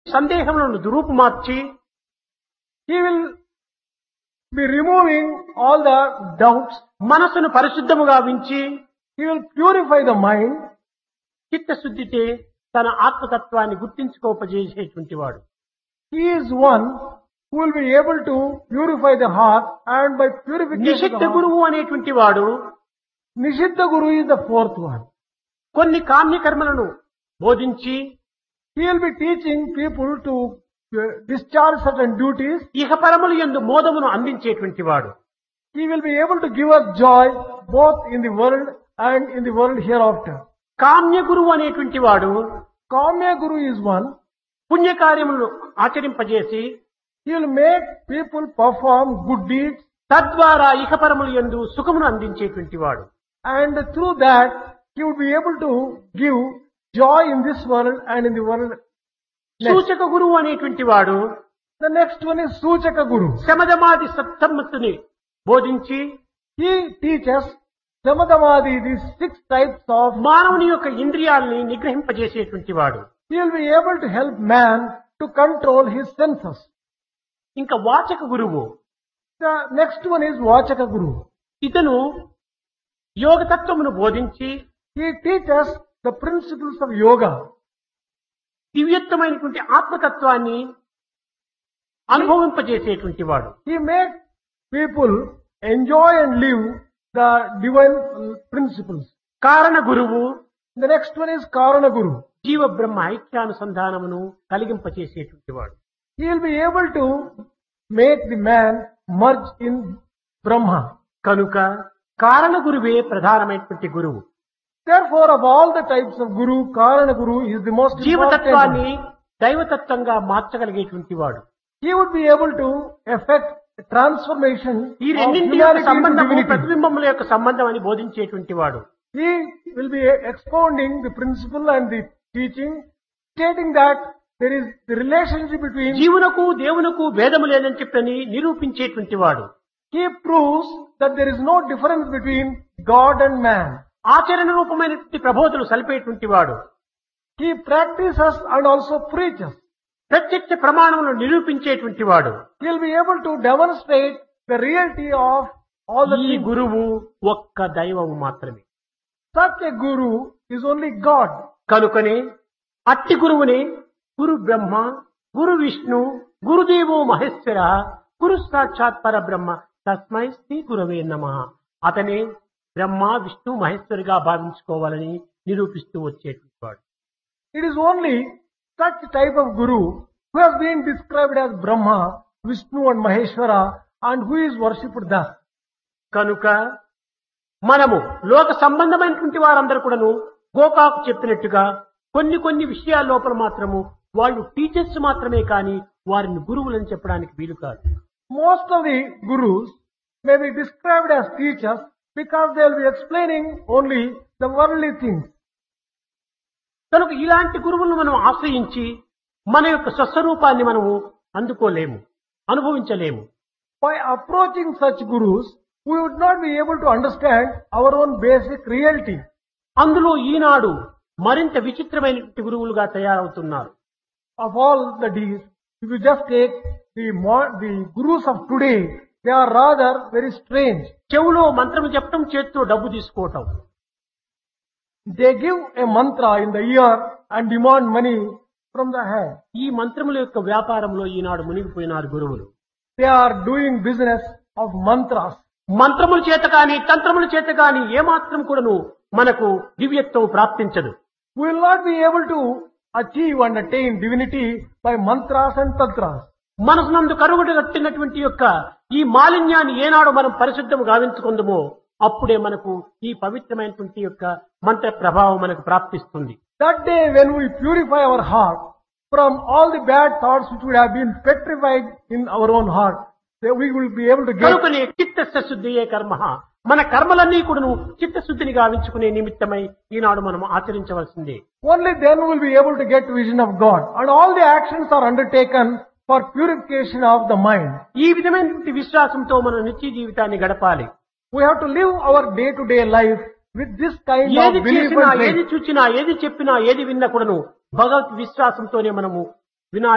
సందేహములను దురూపుమార్చి He will be removing all the doubts. మనసును పరిశుద్ధముగా వించి He will purify the mind. చిత్తశుద్ధితే తన ఆత్మతత్వాన్ని గుర్తించుకోపజేసేటువంటి వాడు He is one who will be able to purify the heart and by purification of నిషిద్ధ the heart, గురువు అనేటువంటి వాడు Nishiddha Guru is the fourth one. కొన్ని కామ్యకర్మలను బోధించి He will be teaching people to uh, discharge certain duties. ఇహపరములు ఎందు మోదమును అందించేటువంటి వాడు He will be able to give us joy both in the world and in the world hereafter. కామ్య గురువు అనేటువంటి వాడు Kamya Guru is one. పుణ్యకార్యములను ఆచరింపజేసి He will make people perform good deeds తద్వారా ఇహపరములు ఎందు సుఖమును అందించేటువంటి వాడు and through that he would be able to give joy in this world and in the world. next. సూచక గురువు అనేటువంటి వాడు The next one is Suchaka Guru. శమదమాది సత్తమ్మతుని బోధించి He teaches Samadhamadi, these six types of, మానవుని యొక్క ఇంద్రియాలని నిగ్రహింపజేసేటువంటి వాడు he will be able to help man to control his senses. ఇంకా వాచక గురువు The next one is Vachaka Guru. ఇతను యోగతత్వమును బోధించి He teaches the principles of yoga. దివ్యత్వమైనటువంటి ఆత్మతత్వాన్ని అనుభవింపజేసేటువంటి వాడు He makes people enjoy and live the divine principles. కారణ గురువు The next one is Karana Guru. జీవ బ్రహ్మ ఐక్యానుసంధానమును కలిగింపచేసేటువంటి వాడు He will be able to make the man merge in Brahma. కనుక కారణ గురువే ప్రధానమైనటువంటి గురువు Therefore, of all the types of Guru, Karana Guru is the most important. జీవతత్వాన్ని one. దైవతత్వంగా మార్చగలిగేటువంటి వాడు He would be able to effect a transformation ఈ of రెండింటి humanity యొక్క into సంబంధము divinity. ప్రతిబింబముల యొక్క సంబంధం అని బోధించేటువంటి వాడు He will be expounding the principle and the teaching, stating that there is the relationship between. జీవునకు దేవునకు భేదము లేదని చెప్పని నిరూపించేటువంటి వాడు He proves that there is no difference between God and man. ఆచరణ రూపమైనటువంటి ప్రబోధులు సలిపేటువంటి వాడు He practices and also preaches. ప్రత్యక్ష ప్రమాణములను నిరూపించేటువంటి వాడు He will be able to demonstrate the reality of all the ఈ things. గురువు ఒక్క దైవము మాత్రమే Such a guru is only God. కనుకనే అట్టి గురువుని గురు బ్రహ్మ గురు విష్ణు గురుదేవో మహేశ్వర గురు సాక్షాత్ పరబ్రహ్మ తస్మై శ్రీ గురవే నమ అతనే బ్రహ్మ విష్ణు మహేశ్వరిగా భావించుకోవాలని నిరూపిస్తూ వచ్చేటువంటి వాడు It is only such type of guru who has been described as Brahma, Vishnu and Maheshwara and who is worshipped thus. కనుక మనము లోక సంబంధమైనటువంటి వారందరూ కూడాను గోకాకు చెప్పినట్టుగా కొన్ని కొన్ని విషయాల లోపల మాత్రము వాళ్ళు టీచర్స్ మాత్రమే కానీ వారిని గురువులని చెప్పడానికి వీలు కాదు Most of the gurus may be described as teachers because they will be explaining only the worldly things. కనుక ఇలాంటి గురువులను మనం ఆశ్రయించి మన యొక్క స్వస్వరూపాన్ని మనము అందుకోలేము అనుభవించలేము By approaching such gurus, we would not be able to understand our own basic reality. అందులో ఈనాడు మరింత విచిత్రమైనటువంటి గురువులుగా తయారవుతున్నారు Of all the deeds, if you just take the, mo- the gurus of today, they are rather very strange. చెవులో మంత్రము చెప్పడం చేత్తో డబ్బు తీసుకోవటం They give a mantra in the ear and demand money from the hand. ఈ మంత్రముల యొక్క వ్యాపారంలో ఈనాడు మునిగిపోయినారు గురువులు They are doing business of mantras. మంత్రముల చేత కాని తంత్రముల చేత కాని ఏమాత్రం కూడాను మనకు దివ్యత్వం ప్రాప్తించదు We will not be able to achieve and attain divinity by mantras and tantras. మనసునందు కరుగుడు కట్టినటువంటి యొక్క ఈ మాలిన్యాన్ని ఏనాడు మనం పరిశుద్ధము గావించుకుందమో అప్పుడే మనకు ఈ పవిత్రమైనటువంటి యొక్క మంత్ర ప్రభావం మనకు ప్రాప్తిస్తుంది That day when we purify our heart from all the bad thoughts which would have been petrified in our own heart, then we will be able to get కనుకనే చిత్తశుద్ధియే కర్మ మన కర్మలన్నీ కూడాను చిత్తశుద్ధిని గావించుకునే నిమిత్తమై ఈనాడు మనం ఆచరించవలసిందే only then we will be able to get vision of God. And all the actions are undertaken for purification of the mind. ఈ విధమైనటువంటి విశ్వాసంతో మన నిత్య జీవితాన్ని గడపాలి We have to live our day to day life with this kind ఏది of belief చేసినా and ఏది faith. చూచినా ఏది చెప్పినా ఏది విన్నా కూడాను భగవత్ విశ్వాసంతోనే మనము వినాలి